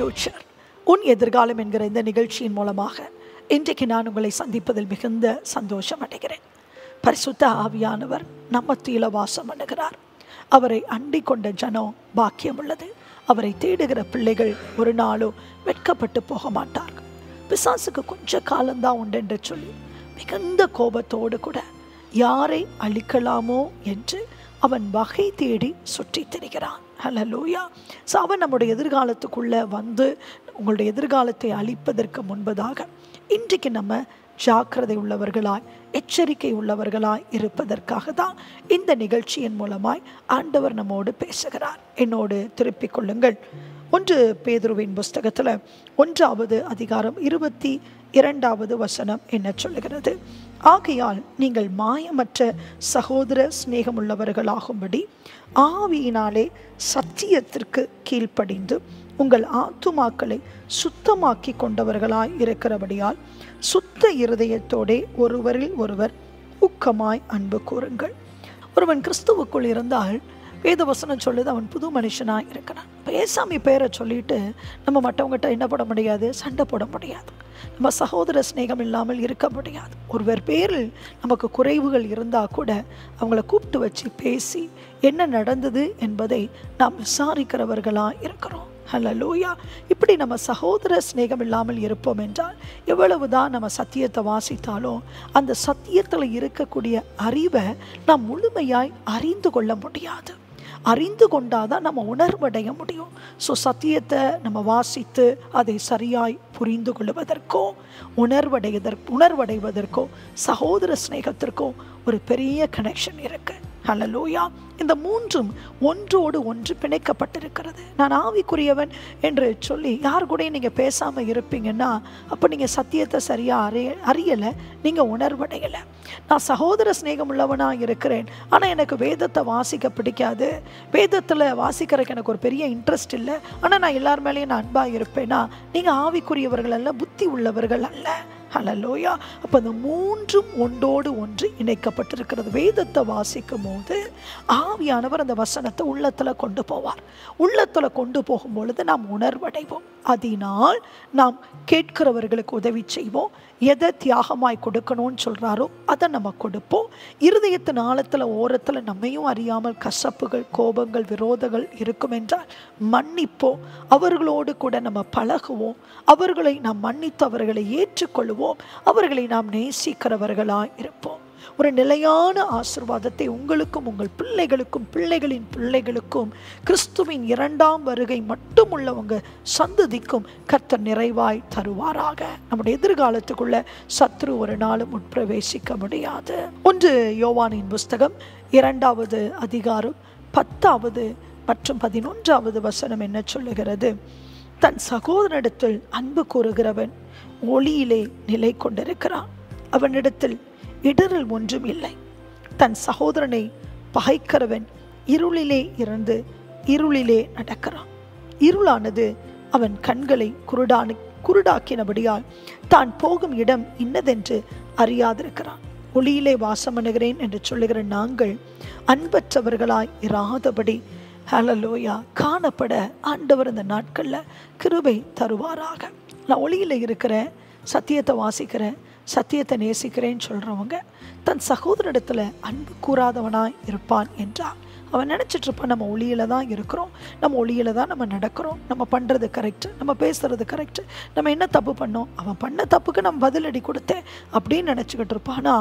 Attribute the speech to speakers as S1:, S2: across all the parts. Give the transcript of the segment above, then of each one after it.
S1: future உன் எதிர்காலம் என்கிற இந்த நிகழ்ச்சியின் மூலமாக இன்றைக்கு நான் உங்களை சந்திப்பதில் மிகுந்த சந்தோஷம் அடைகிறேன் பரிசுத்த ஆவியானவர் நம்ம மத்தியில வாசம் பண்ணுகிறார் அவரை அண்டிக் கொண்ட ஜனம் பாக்கியம் உள்ளது அவரை தேடுகிற பிள்ளைகள் ஒரு நாளும் வெட்கப்பட்டு போக மாட்டார்கள் பிசாசுக்கு கொஞ்ச காலம்தான் உண்டு என்று சொல்லி மிகுந்த கோபத்தோடு கூட யாரை அழிக்கலாமோ என்று அவன் வகை தேடி சுற்றி திரிகிறான் ஹலலூயா ஸோ அவன் நம்முடைய எதிர்காலத்துக்குள்ளே வந்து உங்களுடைய எதிர்காலத்தை அழிப்பதற்கு முன்பதாக இன்றைக்கு நம்ம ஜாக்கிரதை உள்ளவர்களாய் எச்சரிக்கை உள்ளவர்களாய் இருப்பதற்காக தான் இந்த நிகழ்ச்சியின் மூலமாய் ஆண்டவர் நம்மோடு பேசுகிறார் என்னோடு திருப்பிக் கொள்ளுங்கள் ஒன்று பேதுருவின் புஸ்தகத்தில் ஒன்றாவது அதிகாரம் இருபத்தி இரண்டாவது வசனம் என்ன சொல்லுகிறது ஆகையால் நீங்கள் மாயமற்ற சகோதர சிநேகமுள்ளவர்களாகும்படி ஆவியினாலே சத்தியத்திற்கு கீழ்ப்படிந்து உங்கள் ஆத்துமாக்களை சுத்தமாக்கி கொண்டவர்களாய் இருக்கிறபடியால் சுத்த இருதயத்தோடே ஒருவரில் ஒருவர் ஊக்கமாய் அன்பு கூறுங்கள் ஒருவன் கிறிஸ்துவுக்குள் இருந்தால் வேதவசனம் சொல்லுது அவன் புது மனுஷனாக இருக்கிறான் பேசாமி பேரை சொல்லிட்டு நம்ம மற்றவங்ககிட்ட என்ன போட முடியாது சண்டை போட முடியாது நம்ம சகோதர சிநேகம் இல்லாமல் இருக்க முடியாது ஒருவர் பேரில் நமக்கு குறைவுகள் இருந்தால் கூட அவங்கள கூப்பிட்டு வச்சு பேசி என்ன நடந்தது என்பதை நாம் விசாரிக்கிறவர்களாக இருக்கிறோம் ஹலலூயா இப்படி நம்ம சகோதர சிநேகம் இல்லாமல் இருப்போம் என்றால் எவ்வளவுதான் நம்ம சத்தியத்தை வாசித்தாலும் அந்த சத்தியத்தில் இருக்கக்கூடிய அறிவை நாம் முழுமையாய் அறிந்து கொள்ள முடியாது அறிந்து கொண்டாதான் நம்ம உணர்வடைய முடியும் ஸோ சத்தியத்தை நம்ம வாசித்து அதை சரியாய் புரிந்து கொள்வதற்கோ உணர்வடைவதற்கு உணர்வடைவதற்கோ சகோதர சிநேகத்திற்கோ ஒரு பெரிய கனெக்ஷன் இருக்கு ஹலலூயா இந்த மூன்றும் ஒன்றோடு ஒன்று பிணைக்கப்பட்டிருக்கிறது நான் ஆவிக்குரியவன் என்று சொல்லி யார் கூடயும் நீங்கள் பேசாமல் இருப்பீங்கன்னா அப்போ நீங்கள் சத்தியத்தை சரியாக அறிய அறியலை நீங்கள் உணர்வடையலை நான் சகோதர சிநேகம் உள்ளவனாக இருக்கிறேன் ஆனால் எனக்கு வேதத்தை வாசிக்க பிடிக்காது வேதத்தில் வாசிக்கிறதுக்கு எனக்கு ஒரு பெரிய இன்ட்ரெஸ்ட் இல்லை ஆனால் நான் எல்லார் மேலேயும் நான் அன்பாக இருப்பேனா நீங்கள் ஆவிக்குரியவர்கள் அல்ல புத்தி உள்ளவர்கள் அல்ல ஹலலோயா அப்போ அந்த மூன்றும் ஒன்றோடு ஒன்று இணைக்கப்பட்டிருக்கிறது வேதத்தை வாசிக்கும் போது ஆவியானவர் அந்த வசனத்தை உள்ளத்தில் கொண்டு போவார் உள்ளத்தில் கொண்டு போகும் பொழுது நாம் உணர்வடைவோம் அதனால் நாம் கேட்கிறவர்களுக்கு உதவி செய்வோம் எதை தியாகமாய் கொடுக்கணும்னு சொல்கிறாரோ அதை நம்ம கொடுப்போம் இருதயத்தின் ஆழத்தில் ஓரத்தில் நம்மையும் அறியாமல் கசப்புகள் கோபங்கள் விரோதங்கள் இருக்கும் என்றால் மன்னிப்போம் அவர்களோடு கூட நம்ம பழகுவோம் அவர்களை நாம் மன்னித்து அவர்களை ஏற்றுக்கொள்வோம் அவர்களை நாம் நேசிக்கிறவர்களாய் இருப்போம் ஒரு நிலையான ஆசிர்வாதத்தை உங்களுக்கும் உங்கள் பிள்ளைகளுக்கும் பிள்ளைகளின் பிள்ளைகளுக்கும் கிறிஸ்துவின் இரண்டாம் வருகை மட்டும் உள்ளவங்க சந்ததிக்கும் கர்த்தர் நிறைவாய் தருவாராக நம்முடைய எதிர்காலத்துக்குள்ள சத்ரு ஒரு நாளும் உட்பிரவேசிக்க முடியாது ஒன்று யோவானின் புஸ்தகம் இரண்டாவது அதிகாரம் பத்தாவது மற்றும் பதினொன்றாவது வசனம் என்ன சொல்லுகிறது தன் சகோதரனிடத்தில் அன்பு கூறுகிறவன் ஒளியிலே நிலை கொண்டிருக்கிறான் அவனிடத்தில் இடரில் ஒன்றும் இல்லை தன் சகோதரனை பகைக்கிறவன் இருளிலே இருந்து இருளிலே நடக்கிறான் இருளானது அவன் கண்களை குருடானு குருடாக்கினபடியால் தான் போகும் இடம் இன்னதென்று அறியாதிருக்கிறான் ஒளியிலே வாசம் பண்ணுகிறேன் என்று சொல்லுகிற நாங்கள் அன்பற்றவர்களாய் இராதபடி ஹலலோயா காணப்பட ஆண்டவர் இந்த நாட்களில் கிருபை தருவாராக நான் ஒளியில் இருக்கிறேன் சத்தியத்தை வாசிக்கிறேன் சத்தியத்தை நேசிக்கிறேன்னு சொல்கிறவங்க தன் சகோதரிடத்தில் அன்பு கூறாதவனாய் இருப்பான் என்றால் அவன் நினச்சிட்டு இருப்பான் நம்ம ஒளியில தான் இருக்கிறோம் நம்ம ஒளியில தான் நம்ம நடக்கிறோம் நம்ம பண்ணுறது கரெக்டு நம்ம பேசுறது கரெக்டு நம்ம என்ன தப்பு பண்ணோம் அவன் பண்ண தப்புக்கு நம்ம பதிலடி கொடுத்தேன் அப்படின்னு நினச்சிக்கிட்டு இருப்பானா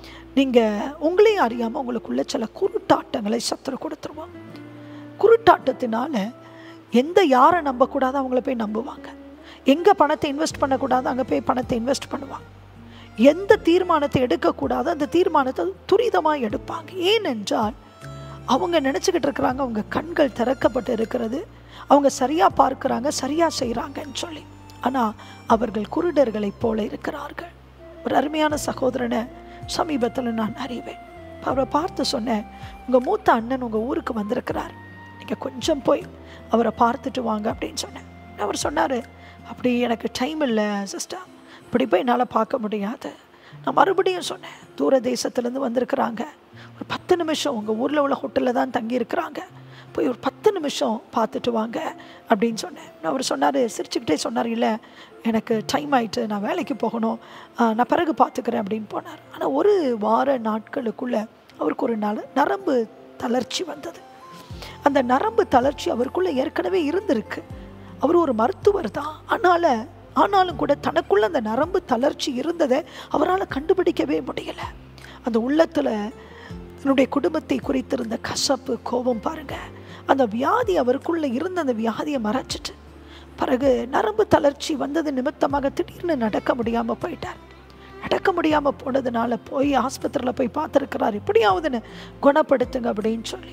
S1: நீங்கள் உங்களையும் அறியாமல் உங்களுக்குள்ள சில குருட்டாட்டங்களை சத்துரு கொடுத்துருவான் குருட்டாட்டத்தினால எந்த யாரை நம்பக்கூடாதோ அவங்கள போய் நம்புவாங்க எங்கே பணத்தை இன்வெஸ்ட் பண்ணக்கூடாதோ அங்கே போய் பணத்தை இன்வெஸ்ட் பண்ணுவாங்க எந்த தீர்மானத்தை எடுக்கக்கூடாதோ அந்த தீர்மானத்தை துரிதமாக எடுப்பாங்க ஏனென்றால் அவங்க நினச்சிக்கிட்டு இருக்கிறாங்க அவங்க கண்கள் திறக்கப்பட்டு இருக்கிறது அவங்க சரியாக பார்க்குறாங்க சரியாக செய்கிறாங்கன்னு சொல்லி ஆனால் அவர்கள் குருடர்களைப் போல இருக்கிறார்கள் ஒரு அருமையான சகோதரனை சமீபத்தில் நான் அறிவேன் அவரை பார்த்து சொன்னேன் உங்கள் மூத்த அண்ணன் உங்கள் ஊருக்கு வந்திருக்கிறார் நீங்கள் கொஞ்சம் போய் அவரை பார்த்துட்டு வாங்க அப்படின்னு சொன்னேன் அவர் சொன்னார் அப்படி எனக்கு டைம் இல்லை சிஸ்டர் இப்படி போய் என்னால் பார்க்க முடியாது நான் மறுபடியும் சொன்னேன் தூர தேசத்துலேருந்து வந்திருக்கிறாங்க ஒரு பத்து நிமிஷம் உங்கள் ஊரில் உள்ள ஹோட்டலில் தான் தங்கியிருக்கிறாங்க போய் ஒரு பத்து நிமிஷம் பார்த்துட்டு வாங்க அப்படின்னு சொன்னேன் அவர் சொன்னார் சிரிச்சுக்கிட்டே சொன்னார் இல்லை எனக்கு டைம் ஆயிட்டு நான் வேலைக்கு போகணும் ஆஹ் நான் பிறகு பார்த்துக்கிறேன் அப்படின்னு போனார் ஆனால் ஒரு வார நாட்களுக்குள்ளே அவருக்கு ஒரு நல நரம்பு தளர்ச்சி வந்தது அந்த நரம்பு தளர்ச்சி அவருக்குள்ளே ஏற்கனவே இருந்திருக்கு அவர் ஒரு மருத்துவர் தான் அதனால் ஆனாலும் கூட தனக்குள்ள அந்த நரம்பு தளர்ச்சி இருந்ததை அவரால் கண்டுபிடிக்கவே முடியல அந்த உள்ளத்தில் தன்னுடைய குடும்பத்தை குறித்திருந்த கசப்பு கோபம் பாருங்க அந்த வியாதி அவருக்குள்ள இருந்த அந்த வியாதியை மறைச்சிட்டு பிறகு நரம்பு தளர்ச்சி வந்தது நிமித்தமாக திடீர்னு நடக்க முடியாமல் போயிட்டார் நடக்க முடியாமல் போனதுனால போய் ஆஸ்பத்திரியில் போய் பார்த்துருக்கிறார் எப்படியாவதுன்னு குணப்படுத்துங்க அப்படின்னு சொல்லி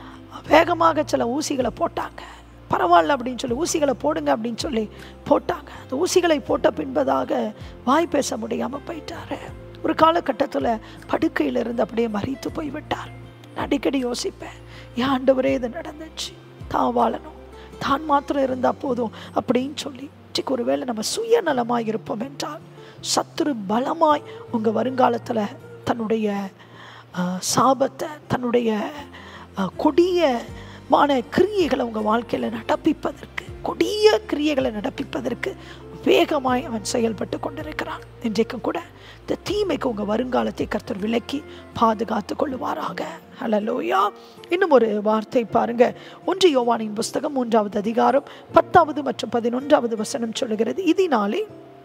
S1: வேகமாக சில ஊசிகளை போட்டாங்க பரவாயில்ல அப்படின்னு சொல்லி ஊசிகளை போடுங்க அப்படின்னு சொல்லி போட்டாங்க அந்த ஊசிகளை போட்ட பின்பதாக வாய் பேச முடியாமல் போயிட்டாரு ஒரு காலகட்டத்தில் படுக்கையில இருந்து அப்படியே மறித்து போய் விட்டார் நான் அடிக்கடி யோசிப்பேன் ஏன் ஆண்டவரே இது நடந்துச்சு தான் வாழணும் தான் மாத்திரம் இருந்தால் போதும் அப்படின்னு சொல்லி இன்றைக்கு ஒருவேளை நம்ம சுயநலமாக இருப்போம் என்றால் சத்துரு பலமாய் உங்கள் வருங்காலத்தில் தன்னுடைய ஆஹ், சாபத்தை தன்னுடைய ஆஹ், கொடியமான கிரியைகளை உங்கள் வாழ்க்கையில் நடப்பிப்பதற்கு கொடிய கிரியைகளை நடப்பிப்பதற்கு வேகமாய் அவன் செயல்பட்டு கொண்டிருக்கிறான் இன்றைக்கும் கூட இந்த தீமைக்கு உங்கள் வருங்காலத்தை கர்த்தர் விலக்கி பாதுகாத்து கொள்ளுவாராக ஹலலோயா இன்னும் ஒரு வார்த்தை பாருங்க ஒன்று யோவானின் புஸ்தகம் மூன்றாவது அதிகாரம் பத்தாவது மற்றும் பதினொன்றாவது வசனம் சொல்லுகிறது இதனாலே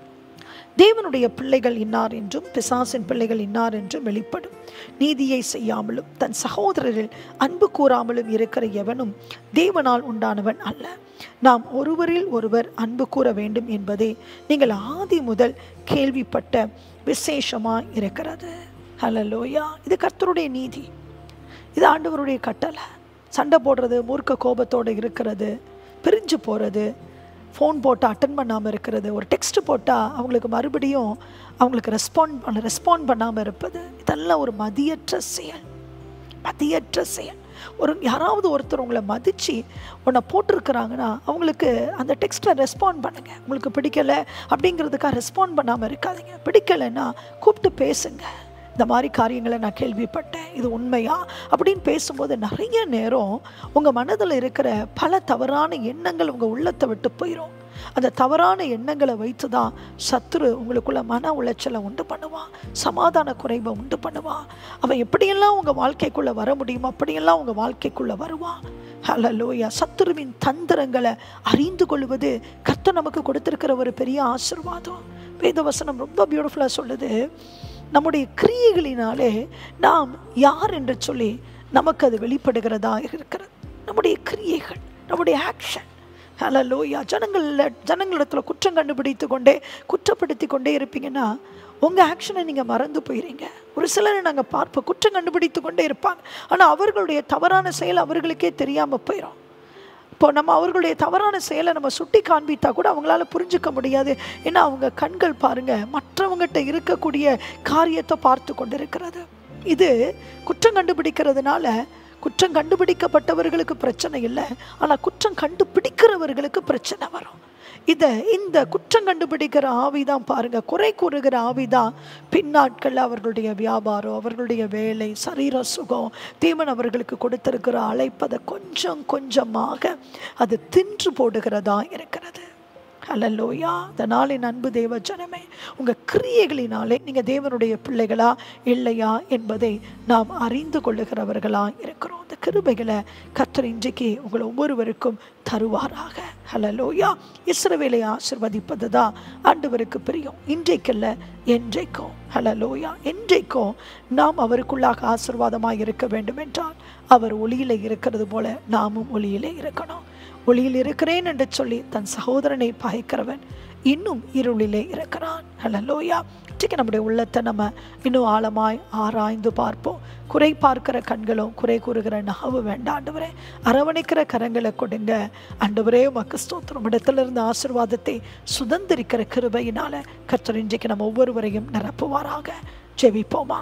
S1: தேவனுடைய பிள்ளைகள் இன்னார் என்றும் பிசாசின் பிள்ளைகள் இன்னார் என்றும் வெளிப்படும் நீதியை செய்யாமலும் தன் சகோதரரில் அன்பு கூறாமலும் இருக்கிற எவனும் தேவனால் உண்டானவன் அல்ல நாம் ஒருவரில் ஒருவர் அன்பு கூற வேண்டும் என்பதே நீங்கள் ஆதி முதல் கேள்விப்பட்ட விசேஷமாக இருக்கிறது ஹலலோயா இது கர்த்தருடைய நீதி இது ஆண்டவருடைய கட்டளை சண்டை போடுறது மூர்க்க கோபத்தோடு இருக்கிறது பிரிஞ்சு போகிறது ஃபோன் போட்டால் அட்டன் பண்ணாமல் இருக்கிறது ஒரு டெக்ஸ்ட் போட்டால் அவங்களுக்கு மறுபடியும் அவங்களுக்கு ரெஸ்பாண்ட் பண்ண ரெஸ்பாண்ட் பண்ணாமல் இருப்பது இதெல்லாம் ஒரு மதியற்ற செயல் மதியற்ற செயல் ஒரு யாராவது ஒருத்தர் உங்களை மதித்து உன்னை போட்டிருக்கிறாங்கன்னா அவங்களுக்கு அந்த டெக்ஸ்ட்டை ரெஸ்பாண்ட் பண்ணுங்கள் உங்களுக்கு பிடிக்கலை அப்படிங்கிறதுக்காக ரெஸ்பாண்ட் பண்ணாமல் இருக்காதீங்க பிடிக்கலைன்னா கூப்பிட்டு பேசுங்க இந்த மாதிரி காரியங்களை நான் கேள்விப்பட்டேன் இது உண்மையா அப்படின்னு பேசும்போது நிறைய நேரம் உங்கள் மனதில் இருக்கிற பல தவறான எண்ணங்கள் உங்கள் உள்ளத்தை விட்டு போயிடும் அந்த தவறான எண்ணங்களை வைத்து தான் சத்துரு உங்களுக்குள்ள மன உளைச்சலை உண்டு பண்ணுவான் சமாதான குறைவை உண்டு பண்ணுவான் அவன் எப்படியெல்லாம் உங்கள் வாழ்க்கைக்குள்ளே வர முடியுமோ அப்படியெல்லாம் உங்கள் வாழ்க்கைக்குள்ளே வருவான் ஹலலோயா சத்துருவின் தந்திரங்களை அறிந்து கொள்வது கர்த்தர் நமக்கு கொடுத்திருக்கிற ஒரு பெரிய ஆசீர்வாதம் வேதவசனம் ரொம்ப பியூட்டிஃபுல்லாக சொல்லுது நம்முடைய கிரியைகளினாலே நாம் யார் என்று சொல்லி நமக்கு அது வெளிப்படுகிறதா இருக்கிறது நம்முடைய கிரியைகள் நம்முடைய ஆக்ஷன் ஹலலோயா ஜனங்களில் ஜனங்களிடத்தில் குற்றம் கண்டுபிடித்து கொண்டே குற்றப்படுத்தி கொண்டே இருப்பீங்கன்னா உங்கள் ஆக்ஷனை நீங்கள் மறந்து போயிடுறீங்க ஒரு சிலரை நாங்கள் பார்ப்போம் குற்றம் கண்டுபிடித்து கொண்டே இருப்பாங்க ஆனால் அவர்களுடைய தவறான செயல் அவர்களுக்கே தெரியாமல் போயிடும் இப்போ நம்ம அவர்களுடைய தவறான செயலை நம்ம சுட்டி காண்பித்தா கூட அவங்களால புரிஞ்சுக்க முடியாது ஏன்னா அவங்க கண்கள் பாருங்க மற்றவங்ககிட்ட இருக்கக்கூடிய காரியத்தை பார்த்து கொண்டிருக்கிறது இது குற்றம் கண்டுபிடிக்கிறதுனால குற்றம் கண்டுபிடிக்கப்பட்டவர்களுக்கு பிரச்சனை இல்லை ஆனால் குற்றம் கண்டுபிடிக்கிறவர்களுக்கு பிரச்சனை வரும் இதை இந்த குற்றம் கண்டுபிடிக்கிற ஆவிதான் பாருங்க குறை கூறுகிற ஆவிதான் பின்னாட்களில் அவர்களுடைய வியாபாரம் அவர்களுடைய வேலை சரீர சுகம் தேவன் அவர்களுக்கு கொடுத்திருக்கிற அழைப்பதை கொஞ்சம் கொஞ்சமாக அது தின்று போடுகிறதா இருக்கிறது அல்லல்லோயா அதனால் என் அன்பு தேவ ஜனமே உங்கள் கிரியைகளினாலே நீங்கள் தேவனுடைய பிள்ளைகளா இல்லையா என்பதை நாம் அறிந்து கொள்ளுகிறவர்களா இருக்கிறோம் அந்த கிருபைகளை கர்த்தர் இன்றைக்கு உங்களை ஒவ்வொருவருக்கும் தருவாராக ஹலலோயா இஸ்ரவேலை ஆசிர்வதிப்பது தான் ஆண்டவருக்கு பிரியம் இன்றைக்கல்ல என்றைக்கும் ஹலலோயா என்றைக்கும் நாம் அவருக்குள்ளாக ஆசிர்வாதமாக இருக்க வேண்டும் என்றால் அவர் ஒளியிலே இருக்கிறது போல நாமும் ஒளியிலே இருக்கணும் ஒளியில் இருக்கிறேன் என்று சொல்லி தன் சகோதரனை பகைக்கிறவன் இன்னும் இருளிலே இருக்கிறான் ஹலலோயா இன்றைக்கு நம்முடைய உள்ளத்தை நம்ம இன்னும் ஆழமாய் ஆராய்ந்து பார்ப்போம் குறை பார்க்கிற கண்களும் குறை கூறுகிற நாவு வேண்டாம் ஆண்டவரே அரவணைக்கிற கரங்களை கொடுங்க ஆண்டவரே உமக்கு ஸ்தோத்திரம் இடத்திலிருந்து ஆசிர்வாதத்தை சுதந்திரிக்கிற கிருபையினால கர்த்தர் இன்றைக்கு நம்ம ஒவ்வொருவரையும் நிரப்புவாராக ஜெபிப்போமா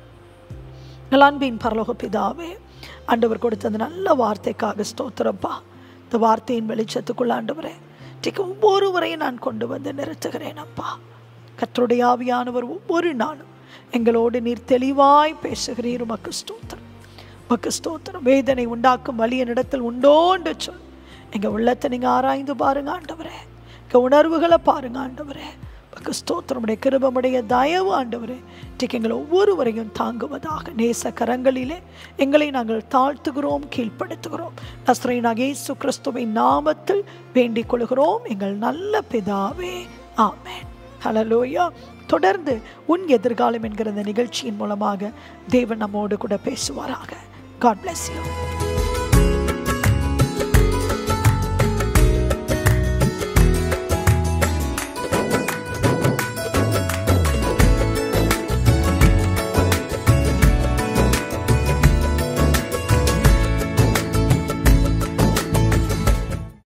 S1: நலான்பின் பரலோக பிதாவே ஆண்டவர் கொடுத்த அந்த நல்ல வார்த்தைக்காக ஸ்தோத்திரப்பா இந்த வார்த்தையின் வெளிச்சத்துக்குள்ள ஆண்டவரே இன்றைக்கு ஒவ்வொருவரையும் நான் கொண்டு வந்து நிறுத்துகிறேன் அப்பா கர்த்தருடைய ஆவியானவர் ஒவ்வொரு நாளும் எங்களோடு நீர் தெளிவாய் பேசுகிறீர் உமக்கு ஸ்தோத்திரம் உமக்கு ஸ்தோத்திரம் வேதனை உண்டாக்கும் வழி என்னிடத்தில் உண்டோன்னு சொல் எங்கள் உள்ளத்தை நீங்கள் ஆராய்ந்து பாருங்க ஆண்டவரே எங்கள் உணர்வுகளை பாருங்க ஆண்டவரே உமக்கு ஸ்தோத்திரமுடைய கிருபமுடைய தயவு ஆண்டவரே இன்றைக்கு எங்கள் ஒவ்வொருவரையும் தாங்குவதாக நேச கரங்களிலே எங்களை நாங்கள் தாழ்த்துகிறோம் கீழ்ப்படுத்துகிறோம் நஸ்ரீனாக இயேசு கிறிஸ்துவின் நாமத்தில் வேண்டிக் கொள்கிறோம் எங்கள் நல்ல பிதாவே ஆமென் ஹலலோயா தொடர்ந்து உன் எதிர்காலம் என்கிற இந்த நிகழ்ச்சியின் மூலமாக தேவன் நம்மோடு கூட பேசுவாராக காட் bless you